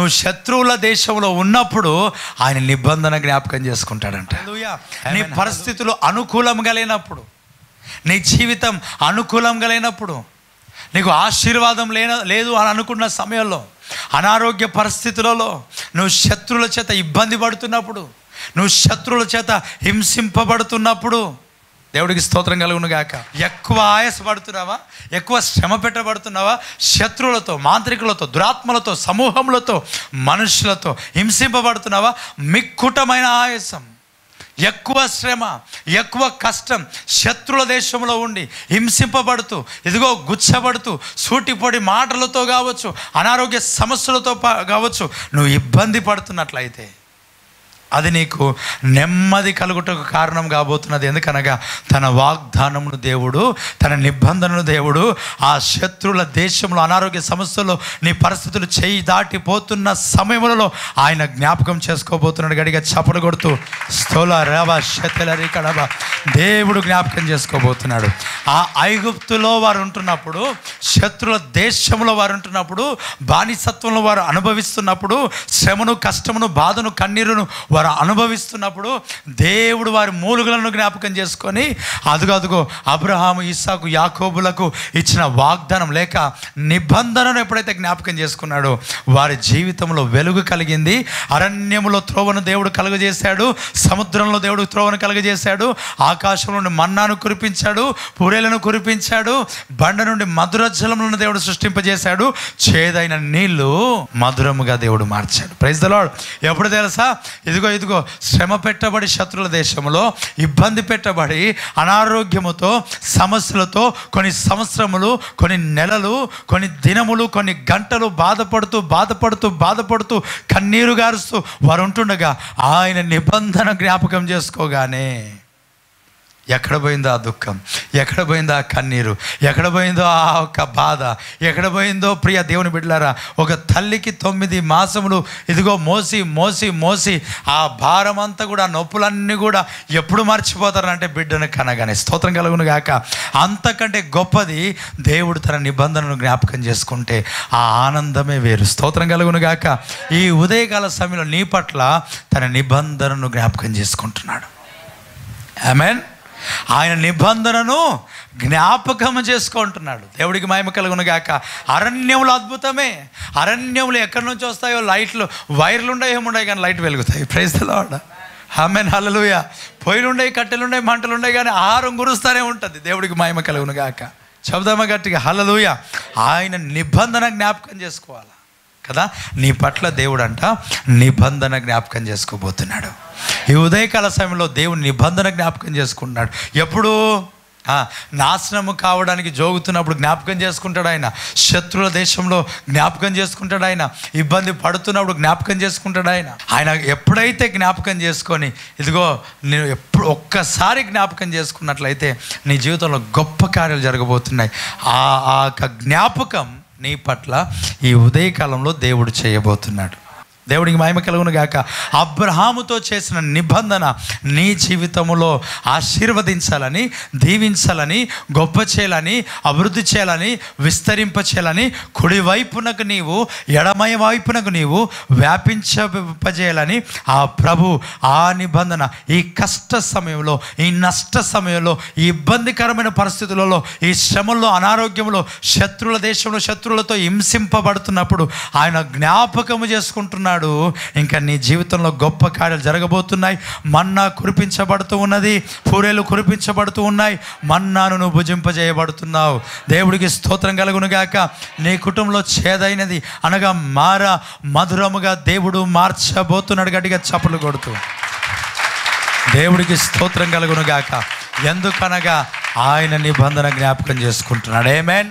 నువ్వు శత్రువుల దేశంలో ఉన్నప్పుడు ఆయన నిబంధన జ్ఞాపకం చేసుకుంటాడంట నీ పరిస్థితులు అనుకూలంగా లేనప్పుడు నీ జీవితం అనుకూలంగా లేనప్పుడు నీకు ఆశీర్వాదం లేన లేదు అని అనుకున్న సమయంలో అనారోగ్య పరిస్థితులలో నువ్వు శత్రువుల చేత ఇబ్బంది పడుతున్నప్పుడు నువ్వు శత్రువుల చేత హింసింపబడుతున్నప్పుడు దేవుడికి స్తోత్రం కలుగును గాక ఎక్కువ ఆయాసపడుతున్నావా ఎక్కువ శ్రమ పెట్టబడుతున్నావా శత్రువులతో మాంత్రికులతో దురాత్మలతో సమూహములతో మనుషులతో హింసింపబడుతున్నావా మిక్కుటమైన ఆయాసం ఎక్కువ శ్రమ ఎక్కువ కష్టం శత్రుల దేశంలో ఉండి హింసింపబడుతూ ఇదిగో గుచ్చబడుతూ సూటిపొడి మాటలతో కావచ్చు అనారోగ్య సమస్యలతో పా- కావచ్చు నువ్వు ఇబ్బంది పడుతున్నట్లయితే అది నీకు నెమ్మది కలుగుటకు కారణం కాబోతున్నది ఎందుకనగా తన వాగ్దానమును దేవుడు తన నిబంధనను దేవుడు ఆ శత్రువుల దేశంలో అనారోగ్య సమస్యల్లో నీ పరిస్థితులు చేయి దాటిపోతున్న సమయంలో ఆయన జ్ఞాపకం చేసుకోబోతున్నాడు గడిగా చపలు కొడుతూ స్థూల రవ శతలరి కడవ దేవుడు జ్ఞాపకం చేసుకోబోతున్నాడు ఆ ఐగుప్తులో వారు ఉంటున్నప్పుడు శత్రుల దేశంలో వారు ఉంటున్నప్పుడు బానిసత్వంలో వారు అనుభవిస్తున్నప్పుడు శ్రమను కష్టమును బాధను కన్నీరును వారు అనుభవిస్తున్నప్పుడు దేవుడు వారి మూలుగులను జ్ఞాపకం చేసుకొని అదుగో అదుగో అబ్రహాము ఇస్సాకు యాకోబులకు ఇచ్చిన వాగ్దానం లేక నిబంధనను ఎప్పుడైతే జ్ఞాపకం చేసుకున్నాడో వారి జీవితంలో వెలుగు కలిగింది అరణ్యములో త్రోవను దేవుడు కలుగజేశాడు సముద్రంలో దేవుడు త్రోవను కలుగజేశాడు ఆకాశం నుండి మన్నాను కురిపించాడు పూరేలను కురిపించాడు బండ నుండి మధుర జలములను దేవుడు సృష్టింపజేశాడు చేదైన నీళ్లు మధురముగా దేవుడు మార్చాడు ప్రైజ్ ద లార్డ్ ఎప్పుడు తెలుసా ఇదిగో ఇదిగో శ్రమ పెట్టబడి శత్రుల దేశంలో ఇబ్బంది పెట్టబడి అనారోగ్యముతో సమస్యలతో కొన్ని సంవత్సరములు కొన్ని నెలలు కొన్ని దినములు కొన్ని గంటలు బాధపడుతూ బాధపడుతూ బాధపడుతూ కన్నీరు గారుస్తూ వారు ఉంటుండగా ఆయన నిబంధన జ్ఞాపకం చేసుకోగానే ఎక్కడ పోయిందో ఆ దుఃఖం ఎక్కడ పోయిందో ఆ కన్నీరు ఎక్కడ పోయిందో ఆ ఒక్క బాధ ఎక్కడ పోయిందో ప్రియ దేవుని బిడ్డలారా ఒక తల్లికి తొమ్మిది మాసములు ఇదిగో మోసి మోసి మోసి ఆ భారం అంతా కూడా ఆ నొప్పులన్నీ కూడా ఎప్పుడు మర్చిపోతారంటే బిడ్డను కనగానే స్తోత్రం కలుగును గాక అంతకంటే గొప్పది దేవుడు తన నిబంధనను జ్ఞాపకం చేసుకుంటే ఆ ఆనందమే వేరు స్తోత్రం కలుగును గాక ఈ ఉదయకాల సమయంలో నీ పట్ల తన నిబంధనను జ్ఞాపకం చేసుకుంటున్నాడు ఆమెన్ ఆయన నిబంధనను జ్ఞాపకం చేసుకుంటున్నాడు దేవుడికి మహిమ కలుగును గాక అరణ్యములు అద్భుతమే అరణ్యములు ఎక్కడి నుంచి వస్తాయో లైట్లు వైర్లు ఉండవు ఏముండవు కానీ లైట్ వెలుగుతాయి ప్రైజ్ లాడ్ ఆమెన్ హల్లెలూయా పొయ్యిలు ఉండయి కట్టెలు ఉండయి మంటలు ఉండయి కానీ ఆహారం గురుస్తూనే ఉంటుంది దేవుడికి మహిమ కలుగును గాక చెబుదామా గట్టిగా హల్లెలూయ ఆయన నిబంధన జ్ఞాపకం చేసుకోవాలి కదా నీ పట్ల దేవుడు అంట నిబంధన జ్ఞాపకం చేసుకోబోతున్నాడు ఈ ఉదయకాల సమయంలో దేవుడు నిబంధన జ్ఞాపకం చేసుకుంటున్నాడు ఎప్పుడు ఆ, నాశనము కావడానికి జోగుతున్నప్పుడు జ్ఞాపకం చేసుకుంటాడు ఆయన శత్రుల దేశంలో జ్ఞాపకం చేసుకుంటాడు ఆయన ఇబ్బంది పడుతున్నప్పుడు జ్ఞాపకం చేసుకుంటాడు ఆయన ఆయన ఎప్పుడైతే జ్ఞాపకం చేసుకొని ఇదిగో నేను ఎప్పుడు ఒక్కసారి జ్ఞాపకం చేసుకున్నట్లయితే నీ జీవితంలో గొప్ప కార్యాలు జరగబోతున్నాయి ఆ ఆ యొక్క జ్ఞాపకం నీ పట్ల ఈ ఉదయకాలంలో దేవుడు చేయబోతున్నాడు దేవుడికి మహిమ కలుగును గాక అబ్రహాముతో చేసిన నిబంధన నీ జీవితంలో ఆశీర్వదించాలని దీవించాలని గొప్ప చేయాలని అభివృద్ధి చేయాలని విస్తరింప చేయాలని కుడి వైపునకు నీవు ఎడమయ వైపునకు నీవు వ్యాపించజేయాలని ఆ ప్రభు ఆ నిబంధన ఈ కష్ట సమయంలో ఈ నష్ట సమయంలో ఈ ఇబ్బందికరమైన పరిస్థితులలో ఈ శ్రమల్లో అనారోగ్యంలో శత్రువుల దేశంలో శత్రువులతో హింసింపబడుతున్నప్పుడు ఆయన జ్ఞాపకము చేసుకుంటున్నాడు ఇంకా నీ జీవితంలో గొప్ప కార్యాలు జరగబోతున్నాయి మన్నా కురిపించబడుతూ ఉన్నది పూరేలు కురిపించబడుతూ ఉన్నాయి మన్నాను నువ్వు భుజింపజేయబడుతున్నావు దేవుడికి స్తోత్రం కలుగును గాక నీ కుటుంబంలో చేదైనది అనగా మార మధురముగా దేవుడు మార్చబోతున్నాడు గట్టిగా చప్పలు కొడుతూ దేవుడికి స్తోత్రం కలుగును గాక ఎందుకనగా ఆయన నిబంధన జ్ఞాపకం చేసుకుంటున్నాడు ఏమేన్